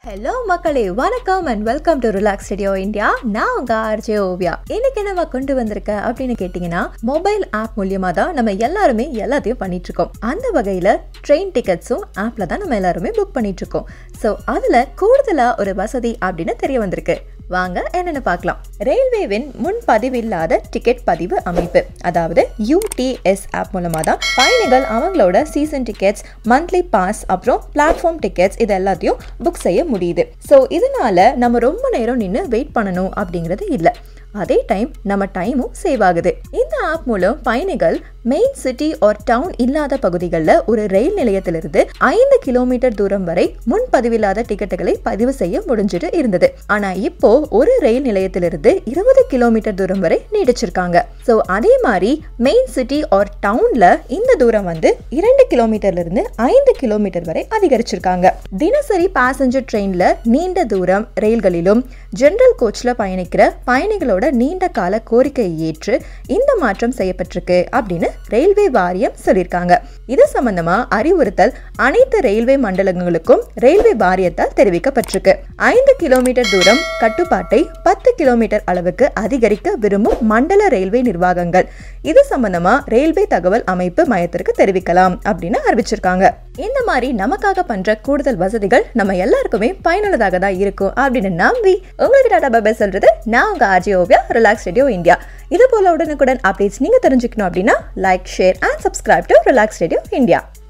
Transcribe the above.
hello மக்களே வணக்கம் and welcome to relax studio India நான் உங்க ஆர்ஜே ஓவியா இன்னைக்கு என்னவா கொண்டு வந்திருக்கேன் அப்படின்னு கேட்டிங்கன்னா மொபைல் ஆப் மூலியமா தான் நம்ம எல்லாருமே எல்லாத்தையும் பண்ணிட்டு இருக்கோம் அந்த வகையில ட்ரெயின் டிக்கெட்ஸும் ஆப்ல தான் நம்ம எல்லாருமே புக் பண்ணிட்டு இருக்கோம் ஸோ அதுல கூடுதலா ஒரு வசதி அப்படின்னு தெரிய வந்திருக்கு வாங்க என்னன்னு பார்க்கலாம் ரயில்வேவின் முன் பதிவில்லாத டிக்கெட் பதிவு அமைப்பு அதாவது யூடிஎஸ் ஆப் மூலமாக தான் பயணிகள் அவங்களோட சீசன் டிக்கெட்ஸ் மந்த்லி பாஸ் அப்புறம் பிளாட்ஃபார்ம் டிக்கெட்ஸ் இது எல்லாத்தையும் புக் செய்ய முடியுது ஸோ இதனால நம்ம ரொம்ப நேரம் நின்று வெயிட் பண்ணணும் அப்படிங்கிறது இல்லை அதே டைம் நம்ம டைமும் சேவ் ஆகுது இந்த ஆப் மூலம் பயணிகள் மெயின் சிட்டி ஆர் டவுன் இல்லாத பகுதிகளில் ஒரு ரயில் நிலையத்திலிருந்து ஐந்து கிலோமீட்டர் தூரம் வரை முன்பதிவில்லாத டிக்கெட்டுகளை பதிவு செய்ய முடிஞ்சிட்டு இருந்தது ஆனா இப்போ ஒரு ரயில் நிலையத்திலிருந்து இருபது கிலோமீட்டர் தூரம் வரை நீடிச்சிருக்காங்க ஸோ அதே மாதிரி மெயின் சிட்டி ஆர் டவுன்ல இந்த தூரம் வந்து இரண்டு கிலோமீட்டர்ல இருந்து ஐந்து கிலோமீட்டர் வரை அதிகரிச்சிருக்காங்க தினசரி பேசஞ்சர் ட்ரெயின்ல நீண்ட தூரம் ரயில்களிலும் ஜெனரல் கோச்ல பயணிக்கிற பயணிகளோட நீண்ட கால கோரிக்கையை ஏற்று இந்த மாற்றம் செய்யப்பட்டிருக்கு அப்படின்னு ரயில்வே வாரியம் சொல்லியிருக்காங்க இது சம்பந்தமா அறிவுறுத்தல் அனைத்து ரயில்வே மண்டலங்களுக்கும் ரயில்வே வாரியத்தால் தெரிவிக்கப்பட்டிருக்கு ஐந்து கிலோமீட்டர் தூரம் கட்டுப்பாட்டை பத்து கிலோமீட்டர் அளவுக்கு அதிகரிக்க விரும்பும் மண்டல ரயில்வே நிர்வாகங்கள் இது சம்பந்தமா ரயில்வே தகவல் அமைப்பு மையத்திற்கு தெரிவிக்கலாம் அப்படின்னு அறிவிச்சிருக்காங்க இந்த மாதிரி நமக்காக பண்ற கூடுதல் வசதிகள் நம்ம எல்லாருக்குமே பயனுள்ளதாக தான் இருக்கும் அப்படின்னு நம்பி உங்களுக்கு டாடா பாபா சொல்றது நான் உங்க RJ Oviya relax radio India இது போல உடனுக்குடன் அப்டேட்ஸ் நீங்க தெரிஞ்சுக்கணும் அப்படின்னா like share and subscribe to relax radio India